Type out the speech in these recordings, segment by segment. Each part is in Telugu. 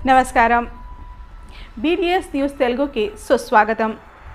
నమస్కారం బీడిఎస్ న్యూస్ తెలుగుకి సుస్వాగతం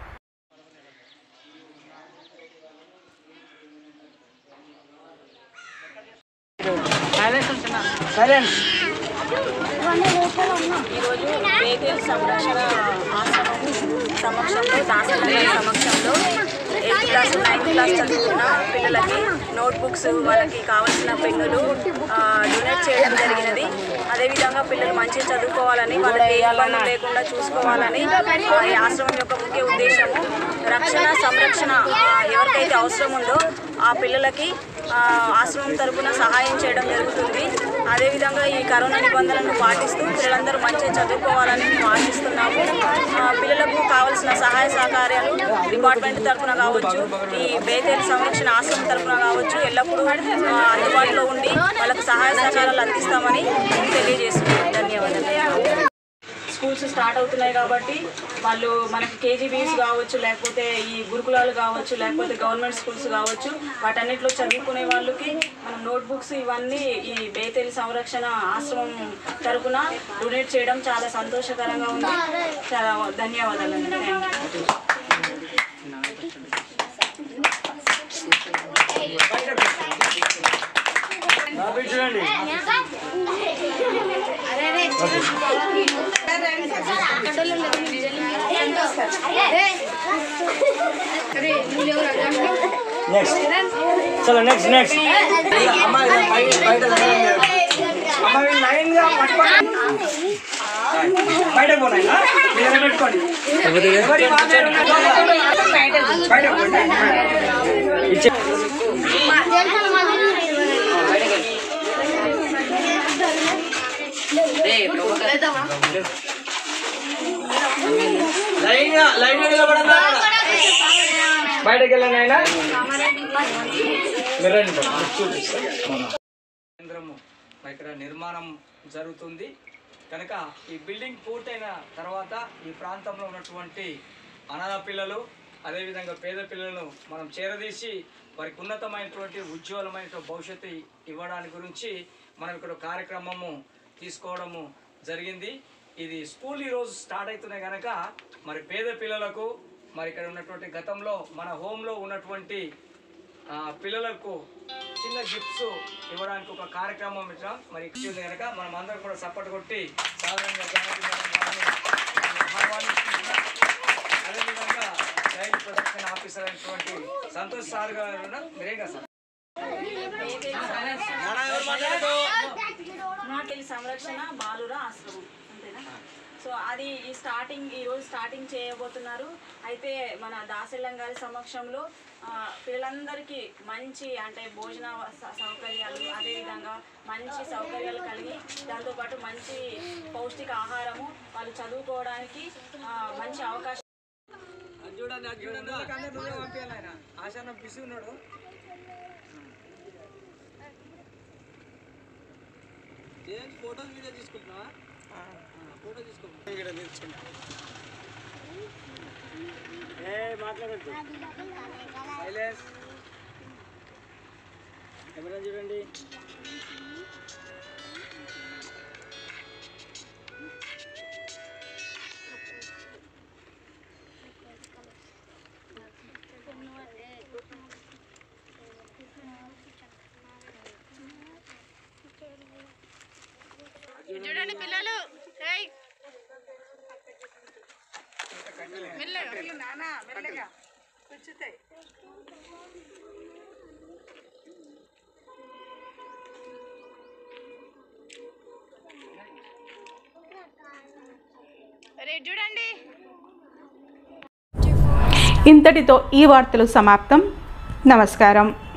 ఈరోజు వేదిక సంరక్షణ ఆశ్రమం సమక్షంలో దాసరి సమక్షంలో ఎయిత్ క్లాస్ నైన్త్ క్లాస్ చదువుతున్న పిల్లలకి నోట్బుక్స్ వాళ్ళకి కావాల్సిన పెన్నులు ఆ, డొనేట్ చేయడం జరిగినది అదేవిధంగా పిల్లలు మంచిగా చదువుకోవాలని వాళ్ళకి ఏ ఇబ్బంది లేకుండా చూసుకోవాలని ఆ, ఈ ఆశ్రమం యొక్క ముఖ్య ఉద్దేశము రక్షణ సంరక్షణ ఆ, ఎవరికైతే అవసరం ఉందో ఆ పిల్లలకి ఆ, ఆశ్రమం తరపున సహాయం చేయడం జరుగుతుంది అదేవిధంగా ఈ కరోనా నిబంధనలను పాటిస్తూ పిల్లలందరూ మంచిగా చదువుకోవాలని మేము ఆశిస్తున్నాము ఆ, పిల్లలకు కావాల్సిన సహాయ సహకార్యాలు డిపార్ట్మెంట్ తరపున కావచ్చు ఈ బేతేలు సంరక్షణ ఆశ్రమం తరపున కావచ్చు ఎల్లప్పుడూ ఆ, అందుబాటులో ఉండి వాళ్ళకు సహాయ సహకారాలు అందిస్తామని తెలియజేస్తున్నాం ధన్యవాదాలు స్కూల్స్ స్టార్ట్ అవుతున్నాయి కాబట్టి వాళ్ళు మనకి కేజీబీస్ కావచ్చు లేకపోతే ఈ గురుకులాలు కావచ్చు లేకపోతే గవర్నమెంట్ స్కూల్స్ కావచ్చు వాటన్నిటిలో చదువుకునే వాళ్ళకి మనం నోట్బుక్స్ ఇవన్నీ ఈ బేతేలి సంరక్షణ ఆశ్రమం తరపున డొనేట్ చేయడం చాలా సంతోషకరంగా ఉంది చాలా ధన్యవాదాలు థ్యాంక్ యూ నెక్స్ట్ చలో నెక్స్ట్ నెక్స్ట్ అమ్మాయి బయట అమ్మాయి లైన్ గా పట్టుకోండి బయట పోనాయి మీరు పెట్టుకోండి ఎవరి మాట్లాడు బయట పోండి. ఇచ్చే లైన్ గా లైన్ గా నిలబడండి బయటకు వెళ్ళండి ఆయన మీరు రండి బాబు, మీకు చూపిస్తా. కేంద్రము ఇక్కడ నిర్మాణం జరుగుతుంది కనుక ఈ బిల్డింగ్ పూర్తయిన తర్వాత ఈ ప్రాంతంలో ఉన్నటువంటి అనాథ పిల్లలు అదేవిధంగా పేద పిల్లలను మనం చేరదీసి వారికి ఉన్నతమైనటువంటి ఉజ్వలమైన భవిష్యత్తు ఇవ్వడానికి గురించి మనం ఇక్కడ ఒక కార్యక్రమము తీసుకోవడము జరిగింది ఇది స్కూల్ ఈరోజు స్టార్ట్ అవుతున్నాయి కనుక మరి పేద పిల్లలకు మరి ఇక్కడ ఉన్నటువంటి గతంలో మన హోమ్లో ఉన్నటువంటి ఆ, పిల్లలకు చిన్న గిఫ్ట్స్ ఇవ్వడానికి ఒక కార్యక్రమం ఇచ్చాం మరి ఇచ్చింది కనుక మనం అందరం కూడా సపోర్ట్ కొట్టి సాధారణంగా జానకి మేడం గారిని ఆహ్వానిస్తున్నాం. అదేవిధంగా చైల్డ్ ప్రొటెక్షన్ ఆఫీసర్ అయినటువంటి సంతోష్ సార్ గారు ఉన్నారు. మీరేం కదా సార్ నాటిల్ సంరక్షణ బాలుర ఆశ్రమం అంతేనా సో అది ఈ స్టార్టింగ్ ఈ రోజు స్టార్టింగ్ చేయబోతున్నారు అయితే మన దాసెల్లం గారి సమక్షంలో ఆ, పిల్లలందరికీ మంచి అంటే భోజన స- సౌకర్యాలు అదేవిధంగా మంచి సౌకర్యాలు కలిగి దాంతోపాటు మంచి పౌష్టిక ఆహారము వాళ్ళు చదువుకోవడానికి ఆ, మంచి అవకాశం అది చూడండి అది చూడండి అందరూ నువ్వే పంపించాలి ఆయన ఆశాన బిసి ఉన్నాడు ఫోటోస్ వీడియో తీసుకుంటున్నావా ఫోటో తీసుకుంటున్నా ఇక్కడ తీసుకుంటా ఏ మాట్లాడద్దు సైలెన్స్ కెమెరా చూడండి చూడండి పిల్లలు ఏయ్ మెల్లగా నానా మెల్లగా కూర్చుతాయి రేపు చూడండి ఇంతటితో ఈ వార్తలు సమాప్తం నమస్కారం